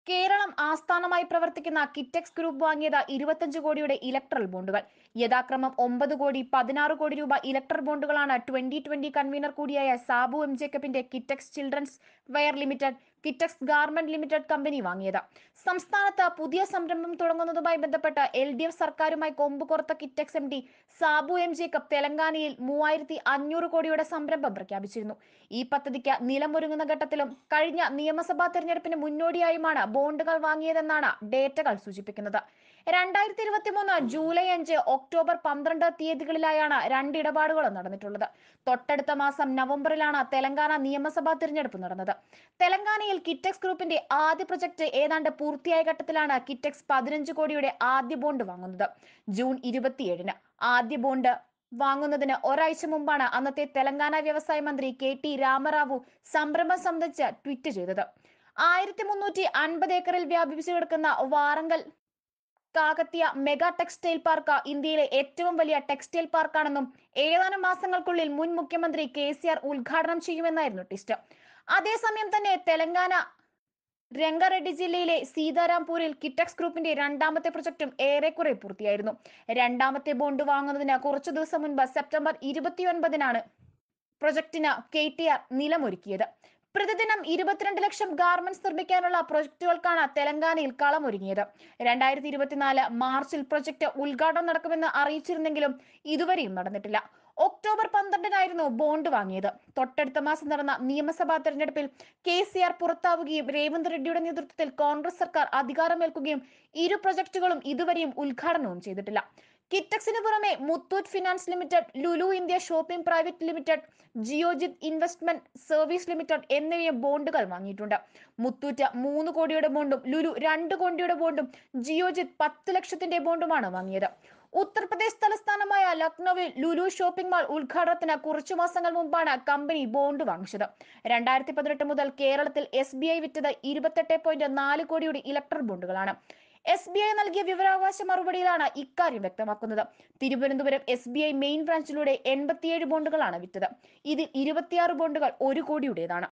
കേരളം ആസ്ഥാനമായി പ്രവർത്തിക്കുന്ന കിറ്റെക്സ് ഗ്രൂപ്പ് വാങ്ങിയത് ഇരുപത്തഞ്ച് കോടിയുടെ ഇലക്ട്രൽ ബോണ്ടുകൾ യഥാക്രമം ഒമ്പത് കോടി പതിനാറ് കോടി രൂപ ഇലക്ട്രൽ ബോണ്ടുകളാണ് ട്വന്റി ട്വന്റി കൺവീനർ കൂടിയായ സാബു എം ജേക്കബിന്റെ Kitex children's wear limited Kitex garment limited company വാങ്ങിയത് സംസ്ഥാനത്ത് പുതിയ സംരംഭം തുടങ്ങുന്നതുമായി ബന്ധപ്പെട്ട് എൽ ഡി എഫ് സർക്കാരുമായി കൊമ്പ് കോർത്ത Kitex M D Sabu M Jacob തെലങ്കാനയിൽ മൂവായിരത്തി അഞ്ഞൂറ് കോടിയുടെ സംരംഭം പ്രഖ്യാപിച്ചിരുന്നു ഈ പദ്ധതിക്ക് നിലമൊരുങ്ങുന്ന ഘട്ടത്തിലും കഴിഞ്ഞ നിയമസഭാ തെരഞ്ഞെടുപ്പിന് മുന്നോടിയായുമാണ് ബോണ്ടുകൾ വാങ്ങിയതെന്നാണ് ഡേറ്റകൾ സൂചിപ്പിക്കുന്നത് രണ്ടായിരത്തി ഇരുപത്തി മൂന്ന് ജൂലൈ അഞ്ച് ഒക്ടോബർ പന്ത്രണ്ട് തീയതികളിലായാണ് രണ്ട് ഇടപാടുകളും നടന്നിട്ടുള്ളത് തൊട്ടടുത്ത മാസം നവംബറിലാണ് തെലങ്കാന നിയമസഭാ തിരഞ്ഞെടുപ്പ് നടന്നത് തെലങ്കാനയിൽ കിറ്റെക്സ് ഗ്രൂപ്പിന്റെ ആദ്യ പ്രൊജക്ട് ഏതാണ്ട് പൂർത്തിയായ ഘട്ടത്തിലാണ് കിറ്റെക്സ് പതിനഞ്ച് കോടിയുടെ ആദ്യ ബോണ്ട് വാങ്ങുന്നത് ജൂൺ ഇരുപത്തിയേഴിന് ആദ്യ ബോണ്ട് വാങ്ങുന്നതിന് ഒരാഴ്ച മുമ്പാണ് അന്നത്തെ തെലങ്കാന വ്യവസായ മന്ത്രി കെ ടി രാമറാവു സംരംഭം സംബന്ധിച്ച് ട്വീറ്റ് ചെയ്തത് ആയിരത്തി മുന്നൂറ്റി അൻപത് ഏക്കറിൽ വ്യാപിച്ചു കിടക്കുന്ന Warangal Kakatiya mega textile park ഇന്ത്യയിലെ ഏറ്റവും വലിയ ടെക്സ്റ്റൈൽ പാർക്കാണെന്നും ഏതാനും മാസങ്ങൾക്കുള്ളിൽ മുൻ മുഖ്യമന്ത്രി കെ സി ആർ ഉദ്ഘാടനം ചെയ്യുമെന്നായിരുന്നു ട്വിസ്റ്റ് അതേസമയം തന്നെ തെലങ്കാന രംഗറെഡ്ഡി ജില്ലയിലെ സീതാരാംപൂരിൽ കിറ്റക്സ് ഗ്രൂപ്പിന്റെ രണ്ടാമത്തെ പ്രൊജക്ടും ഏറെക്കുറെ പൂർത്തിയായിരുന്നു രണ്ടാമത്തെ ബോണ്ട് വാങ്ങുന്നതിന് കുറച്ചു ദിവസം മുൻപ് സെപ്റ്റംബർ ഇരുപത്തിയൊൻപതിനാണ് പ്രൊജക്ടിന് കെ ടി ആർ നിലമൊരുക്കിയത് പ്രതിദിനം ഇരുപത്തിരണ്ട് ലക്ഷം ഗാർമെന്റ്സ് നിർമ്മിക്കാനുള്ള പ്രൊജക്ടുകൾക്കാണ് തെലങ്കാനയിൽ കളമൊരുങ്ങിയത് രണ്ടായിരത്തി ഇരുപത്തിനാല് മാർച്ചിൽ പ്രൊജക്ട് ഉദ്ഘാടനം നടക്കുമെന്ന് അറിയിച്ചിരുന്നെങ്കിലും ഇതുവരെയും നടന്നിട്ടില്ല ഒക്ടോബർ പന്ത്രണ്ടിനായിരുന്നു ബോണ്ട് വാങ്ങിയത് തൊട്ടടുത്ത മാസം നടന്ന നിയമസഭാ തെരഞ്ഞെടുപ്പിൽ കെ സി ആർ പുറത്താവുകയും രേവന്ത് റെഡ്ഡിയുടെ നേതൃത്വത്തിൽ കോൺഗ്രസ് സർക്കാർ അധികാരമേൽക്കുകയും ഇരു പ്രൊജക്ടുകളും ഇതുവരെയും ഉദ്ഘാടനവും ചെയ്തിട്ടില്ല കിറ്റക്സിന് പുറമെ Muthoot finance limited Lulu India shopping private limited Geojit investment service limited എന്നിവയും ബോണ്ടുകൾ വാങ്ങിയിട്ടുണ്ട് മുത്തൂറ്റ് മൂന്ന് കോടിയുടെ ബോണ്ടും ലുലു രണ്ട് കോടിയുടെ ബോണ്ടും ജിയോജിത് പത്ത് ലക്ഷത്തിന്റെ ബോണ്ടുമാണ് വാങ്ങിയത് ഉത്തർപ്രദേശ് തലസ്ഥാനമായ ലക്നൌവിൽ ലുലു ഷോപ്പിംഗ് മാൾ ഉദ്ഘാടനത്തിന് കുറച്ചു മാസങ്ങൾ മുമ്പാണ് കമ്പനി ബോണ്ട് വാങ്ങിച്ചത് രണ്ടായിരത്തി പതിനെട്ട് മുതൽ കേരളത്തിൽ എസ് ബി ഐ വിറ്റത് ഇരുപത്തെട്ട് പോയിന്റ് നാല് കോടിയുടെ ഇലക്ട്രൽ ബോണ്ടുകളാണ് എസ് ബി ഐ നൽകിയ വിവരാവകാശ മറുപടിയിലാണ് ഇക്കാര്യം വ്യക്തമാക്കുന്നത് Thiruvananthapuram S B I main ബ്രാഞ്ചിലൂടെ എൺപത്തിയേഴ് ബോണ്ടുകളാണ് വിറ്റത് ഇതിൽ ഇരുപത്തിയാറ് ബോണ്ടുകൾ ഒരു കോടിയുടേതാണ്